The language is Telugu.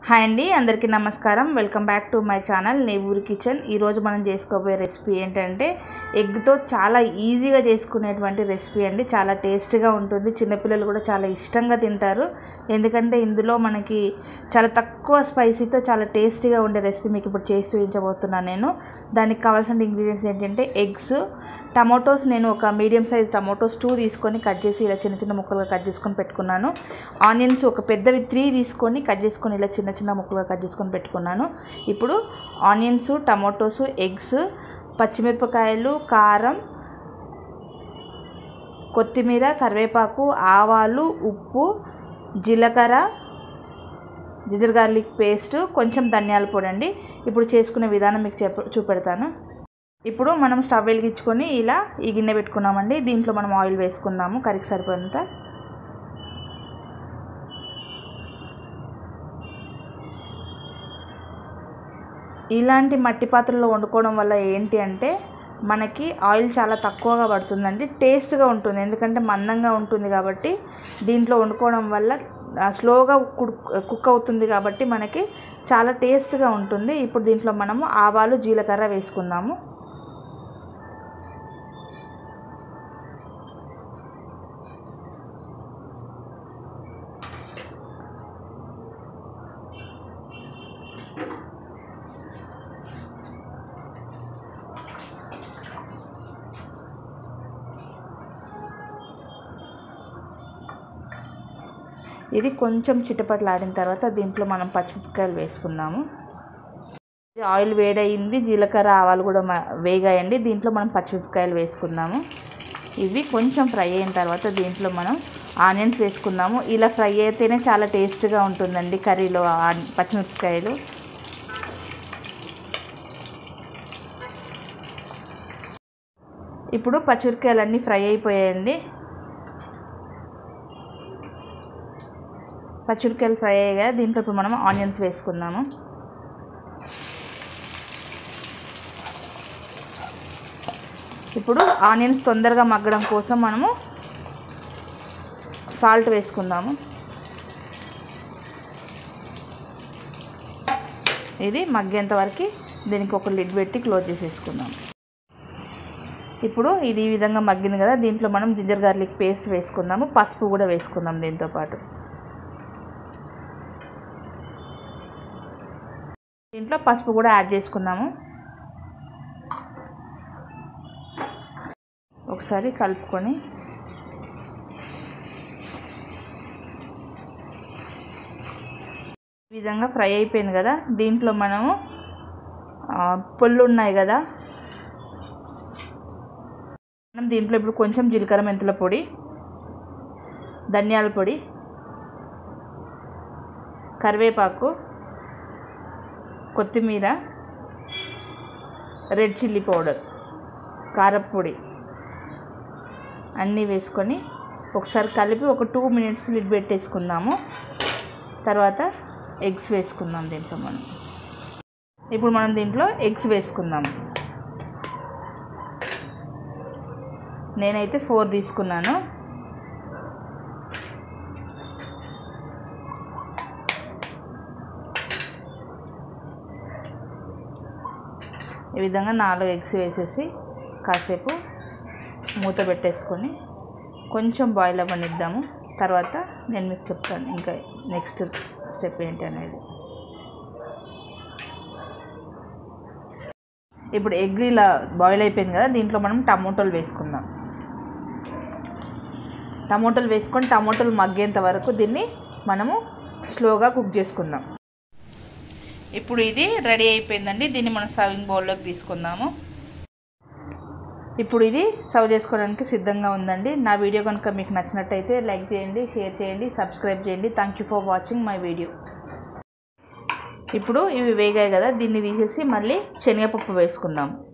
హాయ్ అండి అందరికీ నమస్కారం welcome back to my channel Nevuri kitchen ఈరోజు మనం చేసుకోబోయే రెసిపీ ఏంటంటే ఎగ్తో చాలా ఈజీగా చేసుకునేటువంటి రెసిపీ అండి చాలా టేస్ట్గా ఉంటుంది చిన్నపిల్లలు కూడా చాలా ఇష్టంగా తింటారు ఎందుకంటే ఇందులో మనకి చాలా తక్కువ స్పైసీతో చాలా టేస్టీగా ఉండే రెసిపీ మీకు ఇప్పుడు చేసి చూపించబోతున్నాను నేను దానికి కావాల్సిన ఇంగ్రీడియంట్స్ ఏంటంటే ఎగ్స్ టమాటోస్ నేను ఒక మీడియం సైజ్ టమాటోస్ టూ తీసుకొని కట్ చేసి ఇలా చిన్న చిన్న ముక్కలుగా కట్ చేసుకొని పెట్టుకున్నాను ఆనియన్స్ ఒక పెద్దవి త్రీ తీసుకొని కట్ చేసుకొని ఇలా చిన్న చిన్న ముక్కలుగా కట్ చేసుకొని పెట్టుకున్నాను ఇప్పుడు ఆనియన్స్ టమాటోస్ ఎగ్స్ పచ్చిమిరపకాయలు కారం కొత్తిమీర కరివేపాకు ఆవాలు ఉప్పు జీలకర్ర జింజర్ గార్లిక్ పేస్ట్ కొంచెం ధనియాల పొడి అండి ఇప్పుడు చేసుకునే విధానం మీకు చెప్ప చూపెడతాను ఇప్పుడు మనం స్టవ్ వెలిగించుకొని ఇలా ఈ గిన్నె పెట్టుకున్నామండి దీంట్లో మనం ఆయిల్ వేసుకుందాము కరికి సరిపోయినంత ఇలాంటి మట్టి పాత్రలో వండుకోవడం వల్ల ఏంటి అంటే మనకి ఆయిల్ చాలా తక్కువగా పడుతుందండి టేస్ట్గా ఉంటుంది ఎందుకంటే మందంగా ఉంటుంది కాబట్టి దీంట్లో వండుకోవడం వల్ల స్లోగా కుక్ అవుతుంది కాబట్టి మనకి చాలా టేస్ట్గా ఉంటుంది ఇప్పుడు దీంట్లో మనము ఆవాలు జీలకర్ర వేసుకుందాము ఇది కొంచెం చిటపట్లాడిన తర్వాత దీంట్లో మనం పచ్చిమిరపకాయలు వేసుకుందాము ఆయిల్ వేడయింది జీలకర్ర ఆవాలు కూడా వేగాయండి దీంట్లో మనం పచ్చిమిరపకాయలు వేసుకుందాము ఇవి కొంచెం ఫ్రై అయిన తర్వాత దీంట్లో మనం ఆనియన్స్ వేసుకుందాము ఇలా ఫ్రై అయితేనే చాలా టేస్ట్గా ఉంటుందండి కర్రీలో పచ్చిమిరపకాయలు ఇప్పుడు పచ్చిమిరపకాయలు అన్నీ ఫ్రై అయిపోయాయండి పచ్చిమిరపకాయలు ఫ్రై అయ్యాయి దీంట్లో ఇప్పుడు మనం ఆనియన్స్ వేసుకుందాము ఇప్పుడు ఆనియన్స్ తొందరగా మగ్గడం కోసం మనము సాల్ట్ వేసుకుందాము ఇది మగ్గేంత వరకు దీనికి ఒక లిడ్ పెట్టి క్లోజ్ చేసేసుకుందాం ఇప్పుడు ఇది ఈ విధంగా మగ్గింది కదా దీంట్లో మనం జింజర్ గార్లిక్ పేస్ట్ వేసుకుందాము పసుపు కూడా వేసుకుందాం దీంతో పాటు దీంట్లో పసుపు కూడా యాడ్ చేసుకుందాము ఒకసారి కలుపుకొని ఈ విధంగా ఫ్రై అయిపోయింది కదా దీంట్లో మనము పొల్లు ఉన్నాయి కదా మనం దీంట్లో ఇప్పుడు కొంచెం జీలకర్ర మెంతుల పొడి ధనియాల పొడి కరివేపాకు కొత్తిమీర రెడ్ చిల్లీ పౌడర్ కారపొడి అన్నీ వేసుకొని ఒకసారి కలిపి ఒక టూ మినిట్స్ లిడ్ పెట్టేసుకుందాము తర్వాత ఎగ్స్ వేసుకుందాం దీంట్లో మనం ఇప్పుడు మనం దీంట్లో ఎగ్స్ వేసుకుందాం నేనైతే ఫోర్ తీసుకున్నాను ఈ విధంగా నాలుగు ఎగ్స్ వేసేసి కాసేపు మూత పెట్టేసుకొని కొంచెం బాయిల్ అవ్వనిద్దాము తర్వాత నేను మీకు చెప్తాను ఇంకా నెక్స్ట్ స్టెప్ ఏంటి అనేది ఇప్పుడు ఎగ్ ఇలా బాయిల్ అయిపోయింది కదా దీంట్లో మనం టమోటాలు వేసుకుందాం టమోటాలు వేసుకొని టమోటాలు మగ్గేంత వరకు దీన్ని మనము స్లోగా కుక్ చేసుకుందాం ఇప్పుడు ఇది రెడీ అయిపోయిందండి దీన్ని మనం సర్వింగ్ బౌల్లోకి తీసుకుందాము ఇప్పుడు ఇది సర్వ్ చేసుకోవడానికి సిద్ధంగా ఉందండి నా వీడియో కనుక మీకు నచ్చినట్టయితే లైక్ చేయండి షేర్ చేయండి సబ్స్క్రైబ్ చేయండి thank you for watching my video ఇప్పుడు ఇవి వేగాయి కదా దీన్ని తీసేసి మళ్ళీ శనగపప్పు వేసుకుందాం